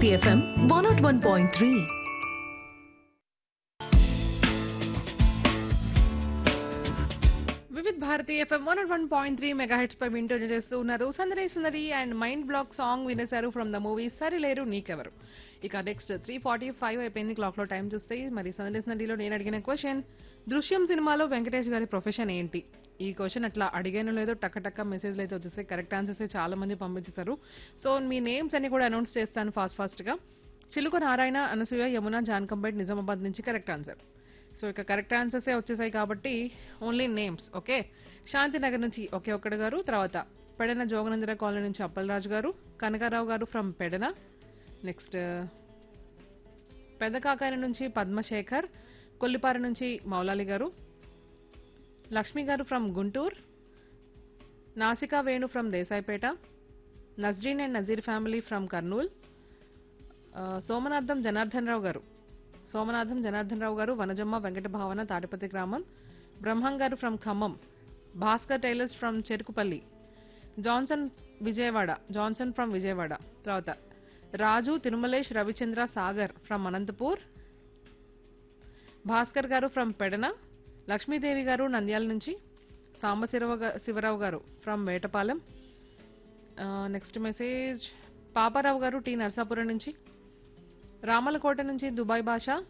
Bharati FM one naught one point three Vividh Bharati FM one one point three megahertz పై వింటూ చేస్తూ ఉన్నారు సందడి సందడి అండ్ మైండ్ బ్లాక్ సాంగ్ వినేశారు from the movie Sarileru Neekevvaru ఇక నెక్స్ట్ త్రీ ఫార్టీ ఫైవ్ అయిపోయింది క్లాక్ లో టైం చూస్తే మరి సందడి సందడిలో నేను అడిగిన క్వశ్చన్ దృశ్యం సినిమాలో వెంకటేష్ గారి ప్రొఫెషన్ ఏంటి ఈ క్వశ్చన్ అట్లా అడిగాను లేదో టక్క టక్క మెసేజ్లు అయితే వచ్చేస్తాయి కరెక్ట్ ఆన్సర్స్ చాలా మంది పంపించేశారు సో మీ నేమ్స్ అన్ని కూడా అనౌన్స్ చేస్తాను ఫాస్ట్ ఫాస్ట్ గా చిలుక నారాయణ అనసూయ యమున జాన్కంపేట్ నిజామాబాద్ నుంచి కరెక్ట్ ఆన్సర్ సో ఇక కరెక్ట్ ఆన్సర్సే వచ్చేసాయి కాబట్టి ఓన్లీ నేమ్స్ ఓకే శాంతినగర్ నుంచి ఒకే ఒక్కడు గారు తర్వాత పెడన జోగనందర కాలనీ నుంచి అప్పలరాజు గారు కనకారావు గారు ఫ్రమ్ పెడన నెక్స్ట్ పెద్దకాకాని నుంచి పద్మశేఖర్ కొల్లిపార నుంచి మౌలాలి గారు లక్ష్మి గారు from Guntur Nasika Venu from Desaipeta Nazreen and Nazeer family from Kurnool ఆ, సోమనాథం జనార్దన్ రావు గారు సోమనాథం జనార్దన్ రావు గారు వనజమ్మ వెంకట భావన తాటిపతి గ్రామం బ్రహ్మం గారు from Khammam Bhaskar tailors from Cherukupalli Johnson Vijayawada Johnson from Vijayawada తర్వాత రాజు తిరుమలేష్ రవిచంద్ర సాగర్ ఫ్రమ్ అనంతపూర్ భాస్కర్ గారు ఫ్రమ్ పెడన లక్ష్మీదేవి గారు నంద్యాల నుంచి సాంబశిరవ గా- శివరావు గారు from Vetapalem next message Paparao గారు టి నర్సాపురం నుంచి రామలకోట నుంచి దుబాయ్ భాష